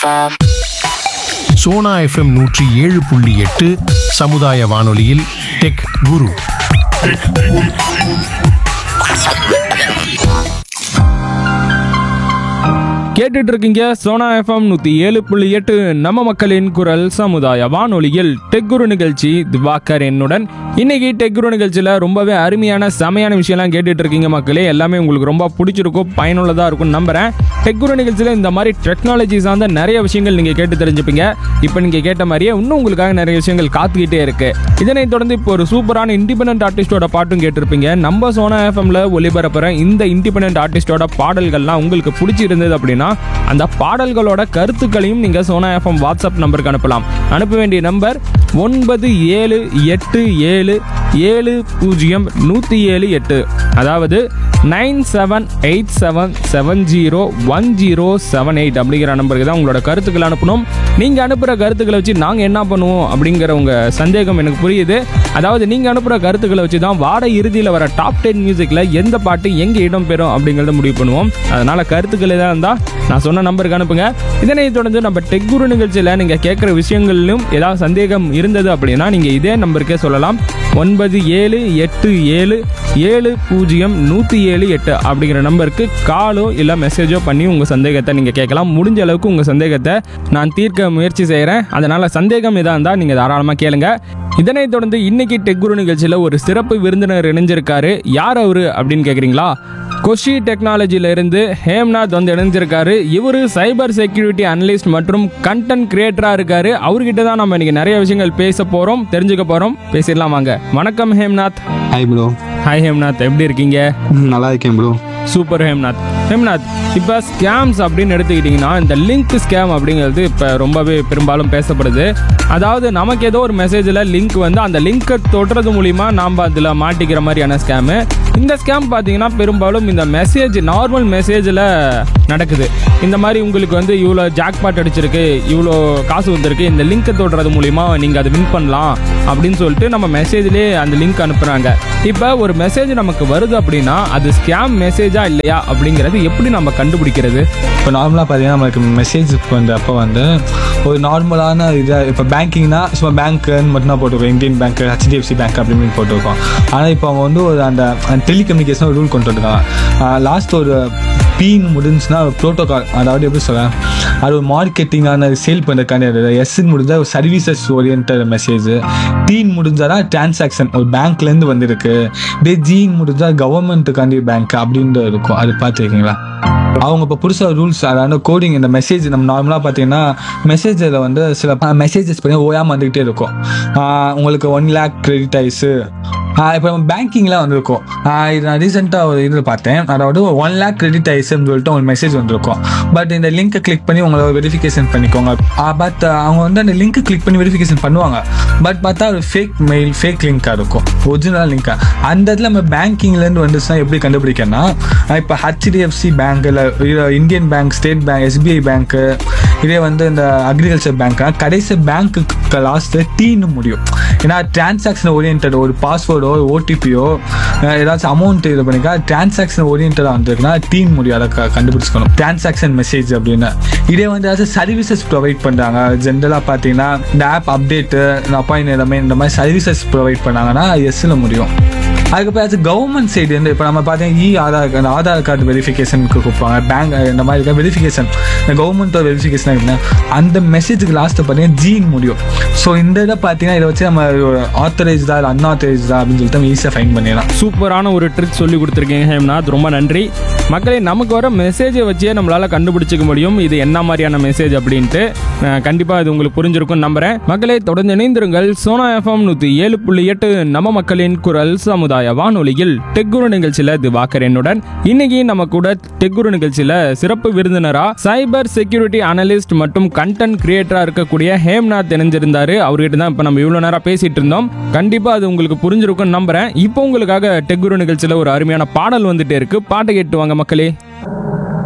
FM. Sona FM நூற்றி ஏழு புள்ளி எட்டு சமுதாய வானொலியில் டெக் குரு கேட்டுட்டு இருக்கீங்க சோனா எஃப்எம் நூத்தி ஏழு புள்ளி எட்டு நம்ம மக்களின் குரல் சமுதாய வானொலியில் டெக்குரு நிகழ்ச்சி திவாகர் என்னுடன் இன்னைக்கு டெக்குரு நிகழ்ச்சியில் ரொம்பவே அருமையான செமையான விஷயம்லாம் கேட்டுட்டு இருக்கீங்க மக்களே எல்லாமே உங்களுக்கு ரொம்ப பிடிச்சிருக்கும் பயனுள்ளதாக இருக்கும் நம்புறேன் டெக்குரு நிகழ்ச்சியில் இந்த மாதிரி டெக்னாலஜி சார்ந்த நிறைய விஷயங்கள் நீங்கள் கேட்டு தெரிஞ்சுப்பீங்க இப்போ நீங்கள் கேட்ட மாதிரியே இன்னும் உங்களுக்காக நிறைய விஷயங்கள் காத்துக்கிட்டே இருக்கு இதனைத் தொடர்ந்து இப்போ ஒரு சூப்பரான இண்டிபெண்டன்ட் ஆர்டிஸ்டோட பாட்டும் கேட்டிருப்பீங்க நம்ம சோனா எஃப்எம்ல ஒளிபரப்புற இந்த இண்டிபெண்டன்ட் ஆர்டிஸ்டோட பாடல்கள்லாம் உங்களுக்கு பிடிச்சிருந்தது அப்படின்னா அந்த பாடல்களோட கருத்துக்களையும் நீங்க சோனா எஃப்எம் வாட்ஸ்அப் நம்பருக்கு அனுப்பலாம் அனுப்ப வேண்டிய நம்பர் ஒன்பது ஏழு எட்டு ஏழு ஏழு பூஜ்ஜியம் நூற்றி ஏழு எட்டு அதாவது nine seven eight seven seven zero one zero seven eight அப்படிங்கிற நம்பருக்கு தான் உங்களோட கருத்துக்கள் அனுப்பணும் நீங்கள் அனுப்புகிற கருத்துக்களை வச்சு நாங்கள் என்ன பண்ணுவோம் அப்படிங்கிற உங்கள் சந்தேகம் எனக்கு புரியுது அதாவது நீங்கள் அனுப்புகிற கருத்துக்களை வச்சு தான் வார இறுதியில் வர டாப் டென் மியூசிக்கில் எந்த பாட்டு எங்கே இடம் பெறும் அப்படிங்கிறத முடிவு பண்ணுவோம் அதனால் கருத்துக்கள் எதாக இருந்தால் நான் சொன்ன நம்பருக்கு அனுப்புங்க இதனை தொடர்ந்து நம்ம டெக் குரு நிகழ்ச்சியில் நீங்கள் கேட்குற விஷயங்களிலும் ஏதாவது சந்தேகம் இருந்தது அப்படின்னா நீங்கள் இதே நம்பருக்கே சொல்லலாம் ஒன்பது ஏழு எட்டு ஏழு ஏழு பூஜ்ஜியம் நூற்றி ஏழு எட்டு அப்படிங்கிற நம்பருக்கு காலோ இல்லை மெசேஜோ பண்ணி உங்கள் சந்தேகத்தை நீங்கள் கேட்கலாம் முடிஞ்ச அளவுக்கு உங்கள் சந்தேகத்தை நான் தீர்க்க முயற்சி செய்கிறேன் அதனால் சந்தேகம் எதாக இருந்தால் நீங்கள் தாராளமாக கேளுங்க இதனைத் தொடர்ந்து இன்னைக்கு டெக் குரு நிகழ்ச்சியில் ஒரு சிறப்பு விருந்தினர் இணைஞ்சிருக்காரு யார் அவரு அப்படின்னு கேட்குறீங்களா கொஷி டெக்னாலஜில இருந்து ஹேம்நாத் வந்து இணைஞ்சிருக்காரு இவரு சைபர் செக்யூரிட்டி அனலிஸ்ட் மற்றும் கண்டென்ட் கிரியேட்டரா இருக்காரு அவர்கிட்ட தான் நம்ம இன்னைக்கு நிறைய விஷயங்கள் பேச போறோம் தெரிஞ்சுக்க போறோம் பேசிடலாம் வாங்க வணக்கம் Hemnath hi bro hi Hemnath எப்படி இருக்கீங்க நல்லா இருக்கேன் ப்ரோ சூப்பர் ஹேம்நாத் ஹேம்நாத் இப்போ ஸ்கேம்ஸ் அப்படின்னு எடுத்துக்கிட்டிங்கன்னா இந்த லிங்க் ஸ்கேம் அப்படிங்கிறது இப்போ ரொம்பவே பெரும்பாலும் பேசப்படுது அதாவது நமக்கு ஏதோ ஒரு மெசேஜில் லிங்க் வந்து அந்த லிங்க்கை தொடுறது மூலிமா நாம் அதில் மாட்டிக்கிற மாதிரியான ஸ்கேமு இந்த ஸ்கேம் பார்த்தீங்கன்னா பெரும்பாலும் இந்த மெசேஜ் நார்மல் மெசேஜில் நடக்குது இந்த மாதிரி உங்களுக்கு வந்து இவ்வளோ ஜாக்பாட் அடிச்சிருக்கு இவ்வளோ காசு வந்திருக்கு இந்த லிங்க்கை தொடுறது மூலிமா நீங்கள் அதை வின் பண்ணலாம் அப்படின்னு சொல்லிட்டு நம்ம மெசேஜ்லேயே அந்த லிங்க் அனுப்புகிறாங்க இப்போ ஒரு மெசேஜ் நமக்கு வருது அப்படின்னா அது ஸ்கேம் மெசேஜா இல்லையா அப்படிங்கிறது எப்படி நம்ம கண்டுபிடிக்கிறது இப்போ நார்மலாக பார்த்தீங்கன்னா நம்மளுக்கு மெசேஜ் பண்ணுறப்போ வந்து ஒரு நார்மலான இதாக இப்போ பேங்கிங்னா சும்மா பேங்க்குன்னு மட்டும் தான் போட்டிருக்கோம் இந்தியன் பேங்க் ஹெச்டிஎஃப்சி பேங்க் அப்படின்னு போட்டிருக்கோம் ஆனால் இப்போ அவங்க வந்து ஒரு அந்த டெலிகம்யூனிகேஷன் ரூல் கொண்டு வந்துருக்காங்க லாஸ்ட் ஒரு பீன் முடிஞ்சுன்னா ப்ரோட்டோகால் அதாவது எப்படி சொல்ல அது ஒரு மார்க்கெட்டிங்கான சேல் பண்ணுறதுக்கான எஸ்ன்னு முடிஞ்சா ஒரு சர்வீசஸ் ஓரியன்ட் மெசேஜ் டீன் முடிஞ்சாதான் டிரான்சாக்ஷன் ஒரு பேங்க்லேருந்து வந்திருக்கு இதே ஜீன் முடிஞ்சா கவர்மெண்ட்டுக்காண்டி பேங்க் அப்படின்ட்டு இருக்கும் அது பார்த்துருக்கீங்களா அவங்க இப்போ புதுசாக ரூல்ஸ் அதாவது கோடிங் இந்த மெசேஜ் நம்ம நார்மலாக பார்த்தீங்கன்னா மெசேஜில் வந்து சில மெசேஜஸ் பண்ணி ஓயாமல் வந்துக்கிட்டே இருக்கும் ஆஹ் உங்களுக்கு ஒன் லேக் கிரெடிட் ஆயிடுச்சு இப்போ நம்ம பேங்கிங்லாம் வந்திருக்கும் ஆஹ் இது நான் ரீசெண்டாக ஒரு இதில் பார்த்தேன் அதாவது ஒன் லேக் கிரெடிட் ஆயிடுச்சுன்னு சொல்லிட்டு உங்களுக்கு மெசேஜ் வந்திருக்கும் பட் இந்த லிங்க்கை கிளிக் பண்ணி உங்களை வெரிஃபிகேஷன் பண்ணிக்கோங்க பட் அவங்க வந்து அந்த லிங்க்கை கிளிக் பண்ணி வெரிஃபிகேஷன் பண்ணுவாங்க பட் பார்த்தா ஒரு ஃபேக் மெயில் ஃபேக் லிங்காக இருக்கும் ஒரிஜினல் லிங்காக அந்த இடத்துல நம்ம பேங்கிங்லேருந்து வந்துச்சுன்னா எப்படி கண்டுபிடிக்கன்னா இப்போ ஹெச்டிஎஃப்சி பேங்க் இல்லை Indian bank state bank SBI பேங்க்கு இதே வந்து இந்த அக்ரிகல்ச்சர் பேங்க்னா கடைசி பேங்க்குக்கு லாஸ்ட்டு டீன்னு முடியும் ஏன்னா டிரான்சாக்ஷன் ஓரியன்ட் ஒரு பாஸ்வேர்டோ ஒரு ஓடிபியோ ஏதாச்சும் அமௌண்ட் இது பண்ணிக்கா டிரான்சாக்ஷன் ஓரியன்டாக வந்திருக்குன்னா டீன் முடியும் அதை க- கண்டுபிடிச்சிக்கணும் டிரான்சாக்ஷன் மெசேஜ் அப்படின்னு இதே வந்து ஏதாச்சும் சர்வீசஸ் ப்ரொவைட் பண்ணுறாங்க ஜென்ரலாக பார்த்தீங்கன்னா இந்த ஆப் அப்டேட்டு இந்த அப்பாயின் எல்லாமே இந்த மாதிரி சர்வீசஸ் ப்ரொவைட் பண்ணாங்கன்னா எஸ்ஸில் முடியும் அதுக்கப்புறம் ஏதாச்சும் கவர்மெண்ட் சைடு இருந்து இப்போ நம்ம பார்த்தீங்கன்னா இ ஆதார் அந்த ஆதார் கார்டு வெரிஃபிகேஷனுக்கு கூப்பிடுவாங்க பேங்க் இந்த மாதிரி இருக்க வெரிஃபிகேஷன் இந்த கவர்மெண்ட்டோட வெரிஃபிகேஷன் இருக்குன்னா அந்த மெசேஜுக்கு லாஸ்ட்டு பார்த்தீங்கன்னா ஜீன் முடியும் ஸோ இந்த இதை பார்த்தீங்கன்னா இதை வச்சு நம்ம ஆத்தரைஸ்டா இல்லை அன்ஆத்தரைஸ்டா அப்படின்னு சொல்லிட்டு நம்ம ஈஸியாக ஃபைன் பண்ணிடலாம் சூப்பரான ஒரு ட்ரிக் சொல்லி கொடுத்துருக்கீங்க ஹேம்நாத் ரொம்ப நன்றி மக்களே நமக்கு வர மெசேஜை வச்சே நம்மளால கண்டுபிடிச்சிக்க முடியும் இது என்ன மாதிரியான மெசேஜ் அப்படின்ட்டு அஹ், கண்டிப்பா இது உங்களுக்கு புரிஞ்சிருக்கும் நம்புறேன் மக்களே தொடர்ந்து இணைந்திருங்கள் சோனா எஃப்எம் நூத்தி ஏழு புள்ளி எட்டு நம்ம மக்களின் குரல் சமுதாய வானொலியில் டெக்குரு நிகழ்ச்சியில திவாகர் என்னுடன் இன்னைக்கு நம்ம கூட டெக்குரு நிகழ்ச்சியில சிறப்பு விருந்தினரா சைபர் செக்யூரிட்டி அனலிஸ்ட் மற்றும் கண்டென்ட் கிரியேட்டரா இருக்கக்கூடிய ஹேம்நாத் இணைஞ்சிருந்தாரு அவர்கிட்ட தான் இப்போ நம்ம இவ்வளோ நேரம் பேசிட்டு இருந்தோம் கண்டிப்பா அது உங்களுக்கு புரிஞ்சிருக்கும்னு நம்புறேன் இப்போ உங்களுக்காக டெக்குரு நிகழ்ச்சியில ஒரு அருமையான பாடல் வந்துட்டே இருக்கு பாட்டை கேட்டு வாங்க மக்களே